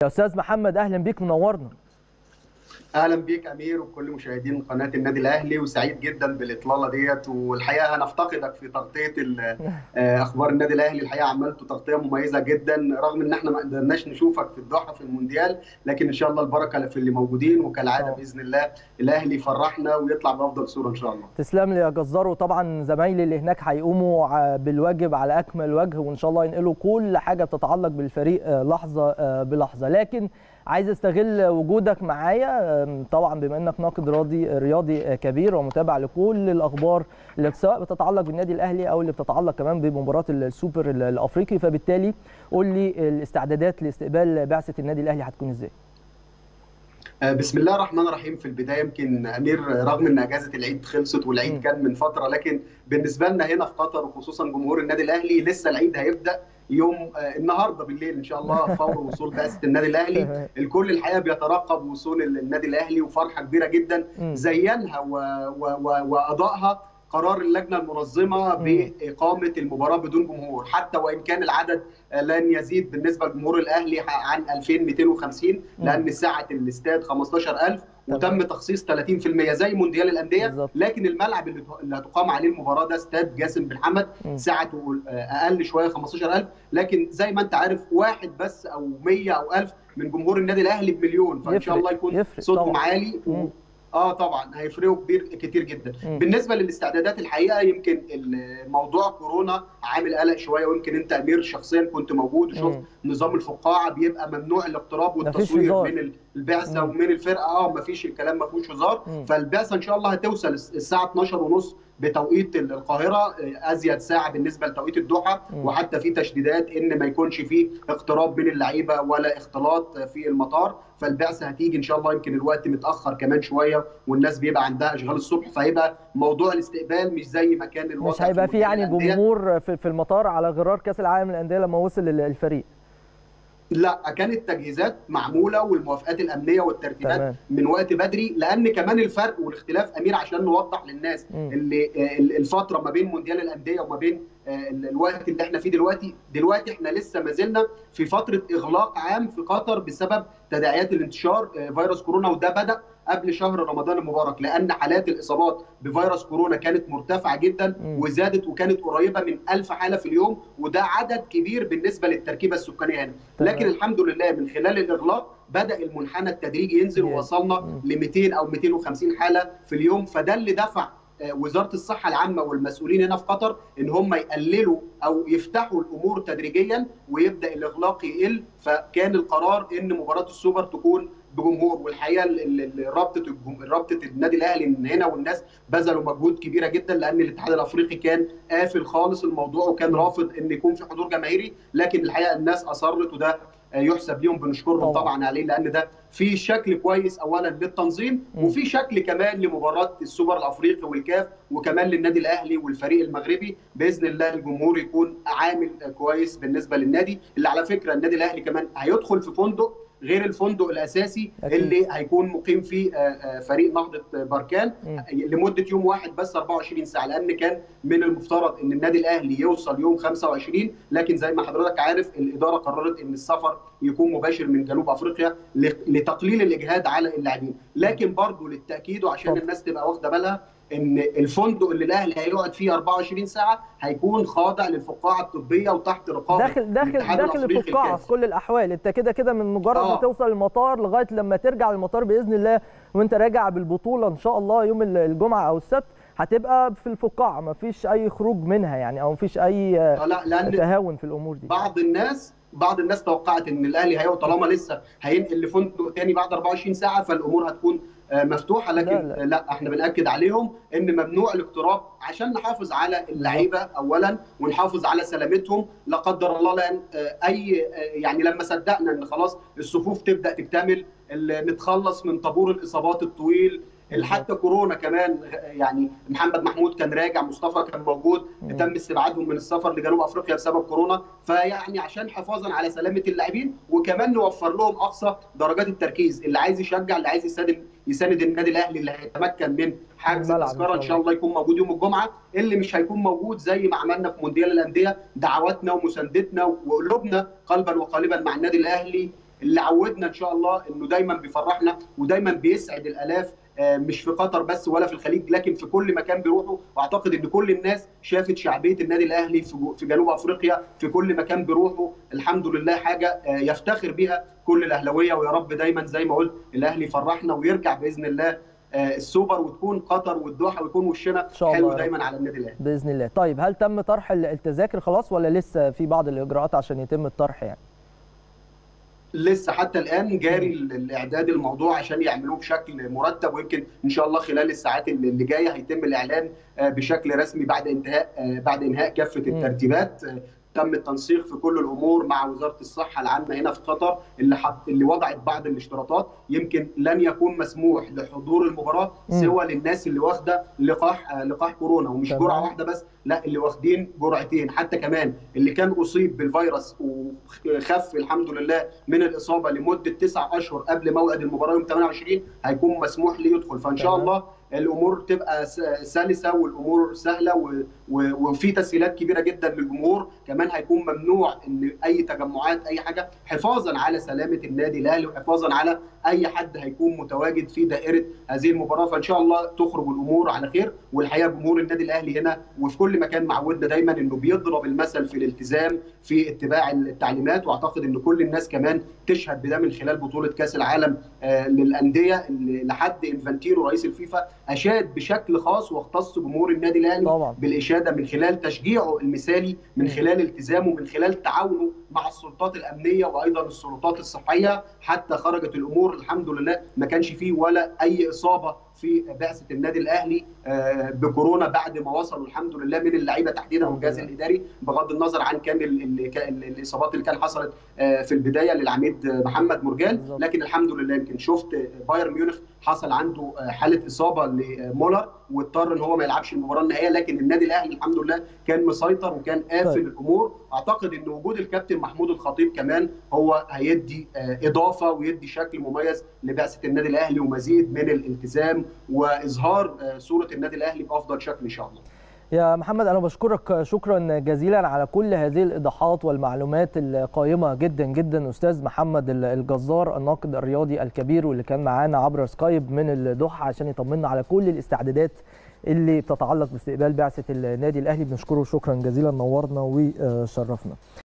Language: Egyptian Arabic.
يا استاذ محمد اهلا بيك منورنا اهلا بيك امير وكل مشاهدين قناه النادي الاهلي وسعيد جدا بالاطلاله ديت والحقيقه هنفتقدك في تغطيه اخبار النادي الاهلي الحقيقه عملتوا تغطيه مميزه جدا رغم ان احنا ما قدرناش نشوفك في الدوحه في المونديال لكن ان شاء الله البركه في اللي موجودين وكالعاده أوه. باذن الله الاهلي يفرحنا ويطلع بافضل صوره ان شاء الله تسلم لي يا جزار وطبعا زمايلي اللي هناك هيقوموا بالواجب على اكمل وجه وان شاء الله ينقلوا كل حاجه بتتعلق بالفريق لحظه بلحظه لكن عايز استغل وجودك معايا طبعا بما انك ناقد رياضي رياضي كبير ومتابع لكل الاخبار اللي سواء بتتعلق بالنادي الاهلي او اللي بتتعلق كمان بمباراه السوبر الافريقي فبالتالي قول لي الاستعدادات لاستقبال بعثه النادي الاهلي هتكون ازاي؟ بسم الله الرحمن الرحيم في البدايه يمكن امير رغم ان اجازه العيد خلصت والعيد كان من فتره لكن بالنسبه لنا هنا في قطر وخصوصا جمهور النادي الاهلي لسه العيد هيبدا يوم النهارده بالليل ان شاء الله فور وصول بعثه النادي الاهلي الكل الحقيقه بيترقب وصول النادي الاهلي وفرحه كبيره جدا زينها وادائها قرار اللجنه المنظمه باقامه المباراه بدون جمهور حتى وان كان العدد لن يزيد بالنسبه لجمهور الاهلي عن 2250 لان سعه الاستاد 15000 وتم تخصيص 30% زي مونديال الانديه لكن الملعب اللي هتقام عليه المباراه ده استاد جاسم بن حمد سعته اقل شويه 15000 لكن زي ما انت عارف واحد بس او 100 او 1000 من جمهور النادي الاهلي بمليون فان شاء الله يكون صوتهم عالي و... اه طبعا هيفرقوا كبير كتير جدا م. بالنسبه للاستعدادات الحقيقه يمكن موضوع كورونا عامل قلق شويه ويمكن انت امير شخصيا كنت موجود وشفت نظام الفقاعه بيبقى ممنوع الاقتراب والتصوير من البعثه ومن الفرقه اه مفيش الكلام ما فيهوش هزار فالبعثه ان شاء الله هتوصل الساعه 12 ونص بتوقيت القاهره ازيد ساعه بالنسبه لتوقيت الدوحه وحتى في تشديدات ان ما يكونش فيه اقتراب بين اللعيبه ولا اختلاط في المطار فالبعثه هتيجي ان شاء الله يمكن الوقت متاخر كمان شويه والناس بيبقى عندها اشغال الصبح فهيبقى موضوع الاستقبال مش زي ما كان الوضع مش هيبقى في يعني جمهور في المطار على غرار كاس العالم للانديه لما وصل الفريق لا كانت تجهيزات معموله والموافقات الامنيه والترتيبات تمام. من وقت بدري لان كمان الفرق والاختلاف امير عشان نوضح للناس م. اللي الفتره ما بين مونديال الانديه وما بين الوقت اللي احنا فيه دلوقتي دلوقتي احنا لسه ما زلنا في فتره اغلاق عام في قطر بسبب تداعيات الانتشار فيروس كورونا وده بدا قبل شهر رمضان المبارك لان حالات الاصابات بفيروس كورونا كانت مرتفعه جدا وزادت وكانت قريبه من 1000 حاله في اليوم وده عدد كبير بالنسبه للتركيبه السكانيه هنا لكن الحمد لله من خلال الاغلاق بدا المنحنى التدريجي ينزل ووصلنا ل 200 او 250 حاله في اليوم فده اللي دفع وزاره الصحه العامه والمسؤولين هنا في قطر ان هم يقللوا او يفتحوا الامور تدريجيا ويبدا الاغلاق يقل فكان القرار ان مباراه السوبر تكون بجمهور والحقيقه رابطه رابطه النادي الاهلي من هنا والناس بذلوا مجهود كبيره جدا لان الاتحاد الافريقي كان قافل خالص الموضوع وكان رافض ان يكون في حضور جماهيري لكن الحقيقه الناس اصرت وده يحسب ليهم بنشكرهم طبعا, طبعا عليه لان ده في شكل كويس اولا للتنظيم وفي شكل كمان لمباراه السوبر الافريقي والكاف وكمان للنادي الاهلي والفريق المغربي باذن الله الجمهور يكون عامل كويس بالنسبه للنادي اللي على فكره النادي الاهلي كمان هيدخل في فندق غير الفندق الاساسي أكيد. اللي هيكون مقيم فيه فريق نهضه بركان م. لمده يوم واحد بس 24 ساعه لان كان من المفترض ان النادي الاهلي يوصل يوم 25 لكن زي ما حضرتك عارف الاداره قررت ان السفر يكون مباشر من جنوب افريقيا لتقليل الاجهاد على اللاعبين لكن برضه للتاكيد وعشان الناس تبقى واخده بالها ان الفندق اللي الاهلي هيقعد فيه 24 ساعه هيكون خاضع للفقاعه الطبيه وتحت رقابه داخل داخل داخل الفقاعه في كل الاحوال انت كده كده من مجرد آه. ما توصل المطار لغايه لما ترجع المطار باذن الله وانت راجع بالبطوله ان شاء الله يوم الجمعه او السبت هتبقى في الفقاعه ما فيش اي خروج منها يعني او ما فيش اي لا تهاون في الامور دي بعض الناس بعض الناس توقعت ان الاهلي هيقعد طالما لسه هينقل لفندق تاني بعد 24 ساعه فالامور هتكون مفتوحه لكن لا, لا. لا احنا بناكد عليهم ان ممنوع الاقتراب عشان نحافظ على اللعيبه اولا ونحافظ على سلامتهم لا قدر الله لان اي يعني لما صدقنا ان خلاص الصفوف تبدا تكتمل نتخلص من طابور الاصابات الطويل حتى كورونا كمان يعني محمد محمود كان راجع مصطفى كان موجود تم استبعادهم من السفر لجنوب افريقيا بسبب كورونا فيعني عشان حفاظا على سلامه اللاعبين وكمان نوفر لهم اقصى درجات التركيز اللي عايز يشجع اللي عايز يساند يساند النادي الاهلي اللي هيتمكن من حجز التذكره ان شاء الله يكون موجود يوم الجمعه اللي مش هيكون موجود زي ما عملنا في مونديال الانديه دعواتنا ومساندتنا وقلوبنا قلبا وقالبا مع النادي الاهلي اللي عودنا ان شاء الله انه دايما بيفرحنا ودايما بيسعد الالاف مش في قطر بس ولا في الخليج لكن في كل مكان بيروحوا واعتقد ان كل الناس شافت شعبيه النادي الاهلي في جنوب افريقيا في كل مكان بيروحوا الحمد لله حاجه يفتخر بها كل الاهلاويه ويا رب دايما زي ما قلت الاهلي يفرحنا ويرجع باذن الله السوبر وتكون قطر والدوحه ويكون وشنا حلو دايما على النادي الاهلي باذن الله طيب هل تم طرح التذاكر خلاص ولا لسه في بعض الاجراءات عشان يتم الطرح يعني لسه حتى الان جاري الاعداد الموضوع عشان يعملوه بشكل مرتب ويمكن ان شاء الله خلال الساعات اللي جايه هيتم الاعلان بشكل رسمي بعد انتهاء بعد انهاء كافه الترتيبات تم التنسيق في كل الامور مع وزاره الصحه العامه هنا في قطر اللي حط اللي وضعت بعض الاشتراطات يمكن لن يكون مسموح لحضور المباراه سوى للناس اللي واخده لقاح لقاح كورونا ومش طبعا. جرعه واحده بس لا اللي واخدين جرعتين حتى كمان اللي كان اصيب بالفيروس وخف الحمد لله من الاصابه لمده تسع اشهر قبل موعد المباراه يوم 28 هيكون مسموح ليه يدخل فان شاء الله الامور تبقى سلسه والامور سهله وفي تسهيلات كبيره جدا للجمهور كمان هيكون ممنوع ان اي تجمعات اي حاجه حفاظا على سلامه النادي الاهلي وحفاظا على اي حد هيكون متواجد في دائره هذه المباراه فان شاء الله تخرج الامور على خير والحقيقه جمهور النادي الاهلي هنا وفي كل مكان معودنا دايما انه بيضرب المثل في الالتزام في اتباع التعليمات واعتقد ان كل الناس كمان تشهد بده من خلال بطوله كاس العالم للانديه لحد انفانتينو رئيس الفيفا اشاد بشكل خاص واختص جمهور النادي الاهلي طبعا. بالاشاده من خلال تشجيعه المثالي من خلال التزامه من خلال تعاونه مع السلطات الامنيه وايضا السلطات الصحيه حتى خرجت الامور الحمد لله ما كانش فيه ولا اي اصابه في بعثه النادي الاهلي بكورونا بعد ما وصلوا الحمد لله من اللعيبه تحديدا والجهاز الاداري بغض النظر عن كان الاصابات اللي كان حصلت في البدايه للعميد محمد مرجان لكن الحمد لله يمكن شفت بايرن ميونخ حصل عنده حاله اصابه لمولر واضطر ان هو ما يلعبش المباراه النهائيه لكن النادي الاهلي الحمد لله كان مسيطر وكان قافل الامور اعتقد ان وجود الكابتن محمود الخطيب كمان هو هيدي اضافه ويدي شكل مميز لبعثه النادي الاهلي ومزيد من الالتزام واظهار صوره النادي الاهلي بافضل شكل ان شاء الله يا محمد انا بشكرك شكرا جزيلا على كل هذه الايضاحات والمعلومات القيمه جدا جدا استاذ محمد الجزار الناقد الرياضي الكبير واللي كان معانا عبر سكايب من الدوحه عشان يطمنا على كل الاستعدادات اللي بتتعلق باستقبال بعثه النادي الاهلي بنشكره شكرا جزيلا نورنا وشرفنا